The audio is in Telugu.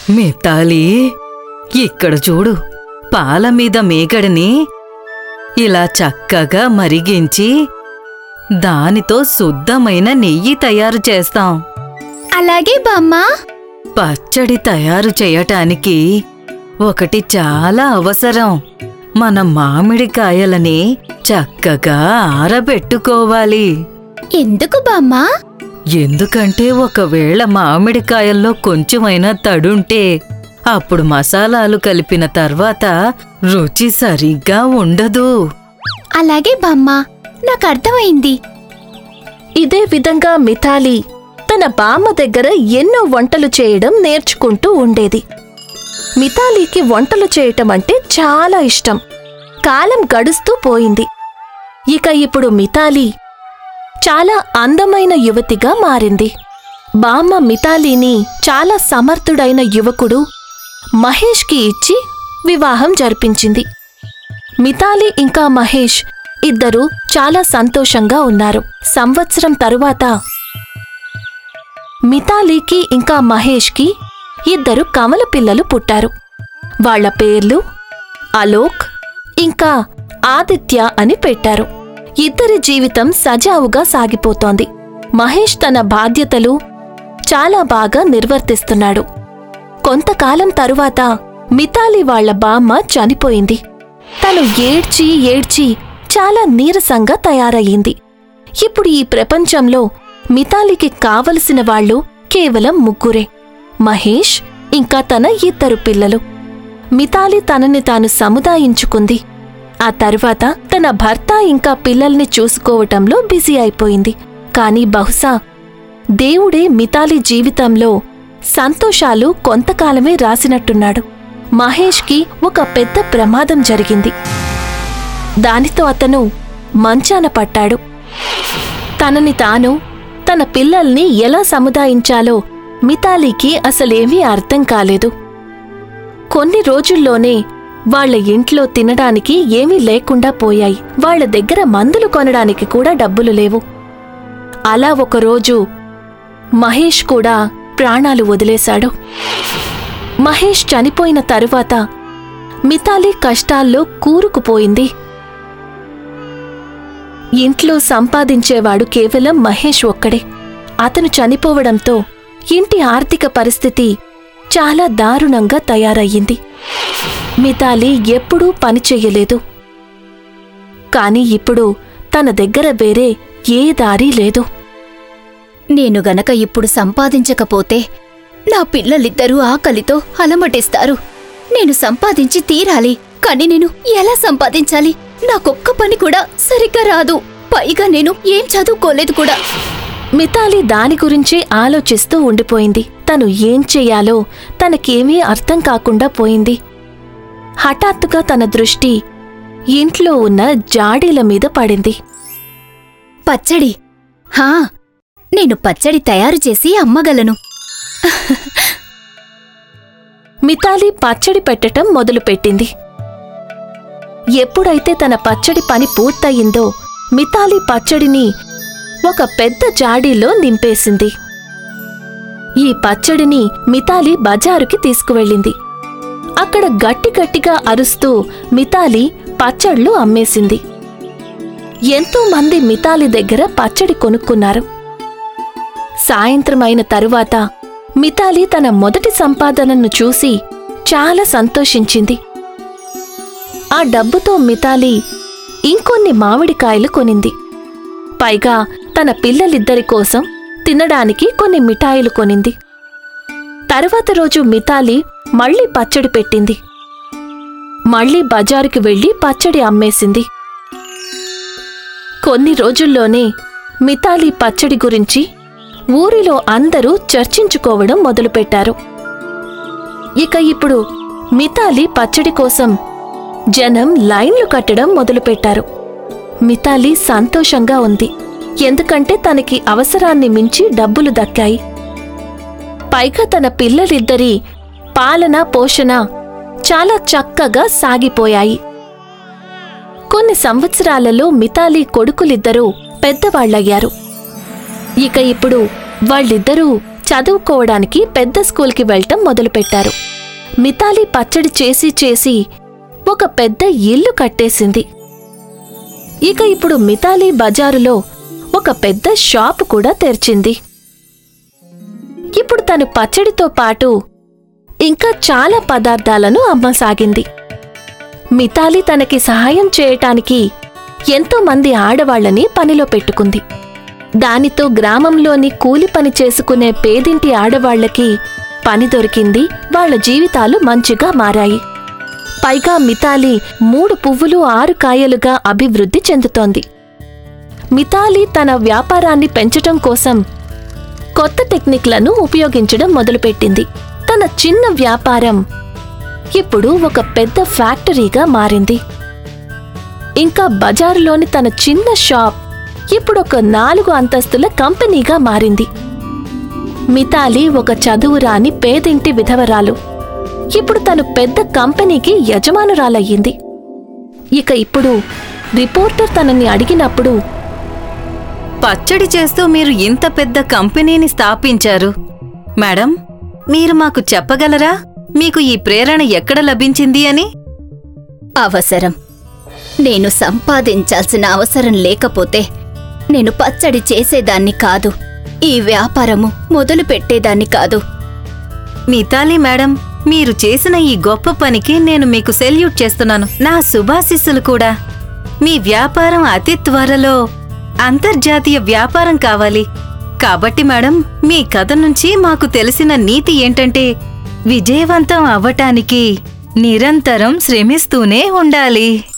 మిత్తాలి ఇక్కడ చూడు పాల మీద మేకడిని ఇలా చక్కగా మరిగించి దానితో శుద్ధమైన నెయ్యి తయారు చేస్తాం అలాగే బామ్మ పచ్చడి తయారు చేయటానికి ఒకటి చాలా అవసరం మన మామిడికాయలని చక్కగా ఆరబెట్టుకోవాలి ఎందుకు బామ్మ ఎందుకంటే ఒకవేళ మామిడికాయల్లో కొంచెమైనా తడుంటే అప్పుడు మసాలాలు కలిపిన తర్వాత రుచి సరిగ్గా ఉండదు అలాగే బామ్మ నాకు అర్థమైంది ఇదే విధంగా మిథాలి తన బామ్మ దగ్గర ఎన్నో వంటలు చేయడం నేర్చుకుంటూ ఉండేది మిథాలీకి వంటలు చేయటం అంటే చాలా ఇష్టం కాలం గడుస్తూ పోయింది ఇక ఇప్పుడు మిథాలి చాలా అందమైన యువతిగా మారింది బామ్మ మిథాలీని చాలా సమర్థుడైన యువకుడు మహేష్కి ఇచ్చి వివాహం జరిపించింది మిథాలి ఇంకా మహేష్ ఇద్దరూ చాలా సంతోషంగా ఉన్నారు సంవత్సరం తరువాత మిథాలీకి ఇంకా మహేష్కి ఇద్దరు కమల పిల్లలు పుట్టారు వాళ్ళ పేర్లు అలోక్ ఇంకా ఆదిత్య అని పెట్టారు ఇద్దరి జీవితం సజావుగా సాగిపోతోంది మహేష్ తన బాధ్యతలు చాలా బాగా నిర్వర్తిస్తున్నాడు కొంతకాలం తరువాత మితాలి వాళ్ళ బామ్మ చనిపోయింది తను ఏడ్చి ఏడ్చి చాలా నీరసంగా తయారయ్యింది ఇప్పుడు ఈ ప్రపంచంలో మితాలికి కావలసిన వాళ్ళు కేవలం ముగ్గురే మహేష్ ఇంకా తన ఇద్దరు పిల్లలు మితాలి తనని తాను సముదాయించుకుంది ఆ తర్వాత తన భర్త ఇంకా పిల్లల్ని చూసుకోవటంలో బిజీ అయిపోయింది కాని బహుశా దేవుడే మితాలి జీవితంలో సంతోషాలు కొంతకాలమే రాసినట్టున్నాడు మహేష్కి ఒక పెద్ద ప్రమాదం జరిగింది దానితో అతను మంచాన పట్టాడు తనని తాను తన పిల్లల్ని ఎలా సముదాయించాలో మితాలీకి అసలేమీ అర్థం కాలేదు కొన్ని రోజుల్లోనే వాళ్ళ ఇంట్లో తినడానికి ఏమీ లేకుండా పోయాయి వాళ్ళ దగ్గర మందులు కొనడానికి కూడా డబ్బులు లేవు అలా ఒకరోజు మహేష్ కూడా ప్రాణాలు వదిలేశాడు మహేష్ చనిపోయిన తరువాత మితాలి కష్టాల్లో కూరుకుపోయింది ఇంట్లో సంపాదించేవాడు కేవలం మహేష్ ఒక్కడే అతను చనిపోవడంతో ఇంటి ఆర్థిక పరిస్థితి చాలా దారుణంగా తయారయ్యింది మితాలి ఎప్పుడూ పని చెయ్యలేదు కాని ఇప్పుడు తన దగ్గర వేరే ఏ దారి లేదు నేను గనక ఇప్పుడు సంపాదించకపోతే నా పిల్లలిద్దరూ ఆకలితో అలమటిస్తారు నేను సంపాదించి తీరాలి కాని నేను ఎలా సంపాదించాలి నాకొక్క పని కూడా సరిగ్గా రాదు పైగా నేను ఏం చదువుకోలేదు కూడా మితాలి దాని గురించి ఆలోచిస్తూ ఉండిపోయింది తను ఏం చెయ్యాలో తనకేమీ అర్థం కాకుండా పోయింది హఠాత్తుగా తన దృష్టి ఇంట్లో ఉన్న జాడీల మీద పడింది పచ్చడి హా నేను పచ్చడి తయారు చేసి అమ్మగలను మితాలి పచ్చడి పెట్టటం మొదలుపెట్టింది ఎప్పుడైతే తన పచ్చడి పని పూర్తయిందో మితాలి పచ్చడిని ఒక పెద్ద జాడీలో నింపేసింది ఈ పచ్చడిని మితాలి బజారుకి తీసుకువెళ్ళింది అక్కడ గట్టి గట్టిగా అరుస్తూ మితాలి పచ్చళ్ళు అమ్మేసింది ఎంతో మంది మితాలి దగ్గర పచ్చడి కొనుక్కున్నారు సాయంత్రం అయిన తరువాత మితాలి తన మొదటి సంపాదనను చూసి చాలా సంతోషించింది ఆ డబ్బుతో మితాలి ఇంకొన్ని మామిడికాయలు కొనింది పైగా తన పిల్లలిద్దరి కోసం తినడానికి కొన్ని మిఠాయిలు కొనింది తరువాత రోజు మితాలి మళ్ళీ పచ్చడి పెట్టింది మళ్ళీ బజారుకి వెళ్లి పచ్చడి అమ్మేసింది కొన్ని రోజుల్లోనే మితాలి పచ్చడి గురించి ఊరిలో అందరూ చర్చించుకోవడం మొదలుపెట్టారు ఇక ఇప్పుడు మితాలి పచ్చడి కోసం జనం లైన్లు కట్టడం మొదలుపెట్టారు మితాలి సంతోషంగా ఉంది ఎందుకంటే తనకి అవసరాన్ని మించి డబ్బులు దక్కాయి పైగా తన పిల్లలిద్దరి పాలన పోషణ చాలా చక్కగా సాగిపోయాయి కొన్ని సంవత్సరాలలో మితాలి కొడుకులిద్దరూ పెద్దవాళ్లయ్యారు ఇక ఇప్పుడు వాళ్ళిద్దరూ చదువుకోవడానికి పెద్ద స్కూల్కి వెళ్ళటం మొదలుపెట్టారు మితాలి పచ్చడి చేసి చేసి ఒక పెద్ద ఇల్లు కట్టేసింది ఇక ఇప్పుడు మితాలి బజారులో ఒక పెద్ద షాపు కూడా తెరిచింది ఇప్పుడు తను పచ్చడితో పాటు ఇంకా చాలా పదార్థాలను అమ్మసాగింది మితాలి తనకి సహాయం చేయటానికి ఎంతో మంది ఆడవాళ్లని పనిలో పెట్టుకుంది దానితో గ్రామంలోని కూలి పని చేసుకునే పేదింటి ఆడవాళ్లకి పని దొరికింది వాళ్ళ జీవితాలు మంచిగా మారాయి పైగా మితాలి మూడు పువ్వులు ఆరు కాయలుగా అభివృద్ధి చెందుతోంది మితాలి తన వ్యాపారాన్ని పెంచటం కోసం కొత్త టెక్నిక్లను ఉపయోగించడం మొదలుపెట్టింది తన చిన్న వ్యాపారం ఇప్పుడు ఒక పెద్ద ఫ్యాక్టరీగా మారింది ఇంకా బజారులోని తన చిన్న షాప్ ఇప్పుడు ఒక నాలుగు అంతస్తుల కంపెనీగా మారింది మితాలి ఒక చదువురాని పేదింటి విధవరాలు ఇప్పుడు తను పెద్ద కంపెనీకి యజమానురాలయ్యింది ఇక ఇప్పుడు రిపోర్టర్ తనని అడిగినప్పుడు పచ్చడి చేస్తూ మీరు ఇంత పెద్ద కంపెనీని స్థాపించారు మేడం మీరు మాకు చెప్పగలరా మీకు ఈ ప్రేరణ ఎక్కడ లభించింది అని అవసరం నేను సంపాదించాల్సిన అవసరం లేకపోతే నేను పచ్చడి చేసేదాన్ని కాదు ఈ వ్యాపారము మొదలు పెట్టేదాన్ని కాదు మితాలి మేడం మీరు చేసిన ఈ గొప్ప పనికి నేను మీకు సెల్యూట్ చేస్తున్నాను నా శుభాశిస్సులు కూడా మీ వ్యాపారం అతి త్వరలో అంతర్జాతీయ వ్యాపారం కావాలి కాబట్టి మేడం మీ కథ నుంచి మాకు తెలిసిన నీతి ఏంటంటే విజయవంతం అవ్వటానికి నిరంతరం శ్రమిస్తూనే ఉండాలి